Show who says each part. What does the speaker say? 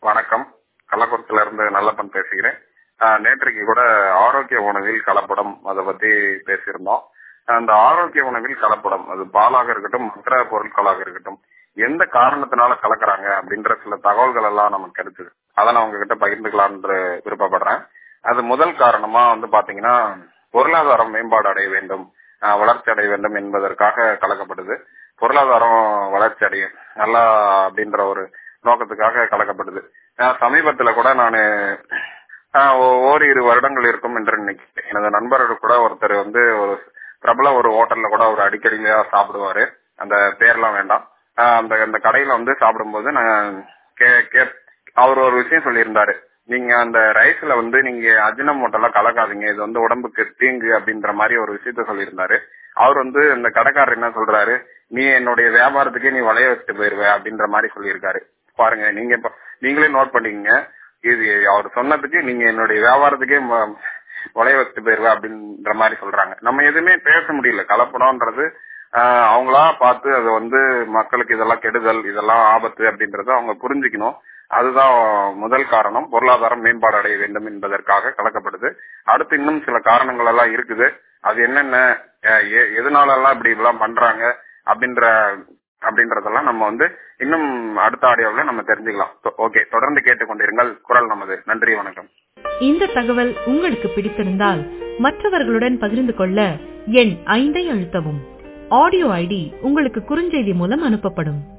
Speaker 1: வணக்கம் கள்ளக்குறிச்சில இருந்து நல்லப்பன் பேசுகிறேன் ஆஹ் நேற்றைக்கு கூட ஆரோக்கிய உணவில் கலப்படம் அதை பத்தி பேசியிருந்தோம் அந்த ஆரோக்கிய உணவில் கலப்படம் அது பாலாக இருக்கட்டும் மற்ற பொருட்களாக இருக்கட்டும் எந்த காரணத்தினால கலக்குறாங்க அப்படின்ற சில தகவல்கள் எல்லாம் நமக்கு கிடைச்சது அதை நான் உங்ககிட்ட பகிர்ந்துக்கலாம்னு விருப்பப்படுறேன் அது முதல் காரணமா வந்து பாத்தீங்கன்னா பொருளாதாரம் மேம்பாடு அடைய வேண்டும் ஆஹ் வளர்ச்சி அடைய வேண்டும் என்பதற்காக கலக்கப்படுது பொருளாதாரம் வளர்ச்சி அடையும் நல்லா அப்படின்ற ஒரு நோக்கத்துக்காக கலக்கப்படுது ஆஹ் சமீபத்துல கூட நான் ஓரிரு வருடங்கள் இருக்கும் என்று நினைக்கிறேன் எனது நண்பர்கள் கூட ஒருத்தர் வந்து ஒரு பிரபல ஒரு ஹோட்டல்ல கூட ஒரு அடிக்கடியா சாப்பிடுவாரு அந்த பேர்லாம் வேண்டாம் ஆஹ் அந்த அந்த கடையில வந்து சாப்பிடும்போது நான் கே கே அவர் ஒரு விஷயம் சொல்லியிருந்தாரு நீங்க அந்த ரைஸ்ல வந்து நீங்க அஜினமோட்டெல்லாம் கலக்காதீங்க இது வந்து உடம்புக்கு தீங்கு அப்படின்ற மாதிரி ஒரு விஷயத்த சொல்லியிருந்தாரு அவர் வந்து இந்த கடைக்காரர் என்ன சொல்றாரு நீ என்னுடைய வியாபாரத்துக்கே நீ வளைய வச்சுட்டு போயிருவ அப்படின்ற மாதிரி சொல்லியிருக்காரு பாருங்க நீங்க இப்ப நீங்களே நோட் பண்ணிக்கங்க இது அவர் சொன்னதுக்கு நீங்க என்னுடைய வியாபாரத்துக்கே ம- வளைய வச்சுட்டு போயிருவ அப்படின்ற மாதிரி சொல்றாங்க நம்ம எதுவுமே பேச முடியல கலப்படம்ன்றது ஆஹ் அவங்களா பார்த்து அதை வந்து மக்களுக்கு இதெல்லாம் கெடுதல் இதெல்லாம் ஆபத்து அப்படின்றத அவங்க புரிஞ்சுக்கணும் அதுதான் முதல் காரணம் பொருளாதாரம் மேம்பாடு அடைய வேண்டும் என்பதற்காக கலக்கப்படுது அடுத்து இன்னும் சில காரணங்கள் எல்லாம் இருக்குது அது என்னென்ன அஹ் எ- எதனால எல்லாம் இப்படி இதெல்லாம் பண்றாங்க அப்படின்ற அப்படின்றதெல்லாம் நம்ம வந்து இன்னும் அடுத்த ஆடியோவில் நம்ம தெரிஞ்சுக்கலாம் ஓகே தொடர்ந்து கேட்டுக்கொண்டிருங்கள் குரல் நமது நன்றி வணக்கம்
Speaker 2: இந்த தகவல் உங்களுக்கு பிடித்திருந்தால் மற்றவர்களுடன் பகிர்ந்து கொள்ள எண் ஐந்தை அழுத்தவும் ஆடியோ ஐடி உங்களுக்கு குறுஞ்செய்தி மூலம் அனுப்பப்படும்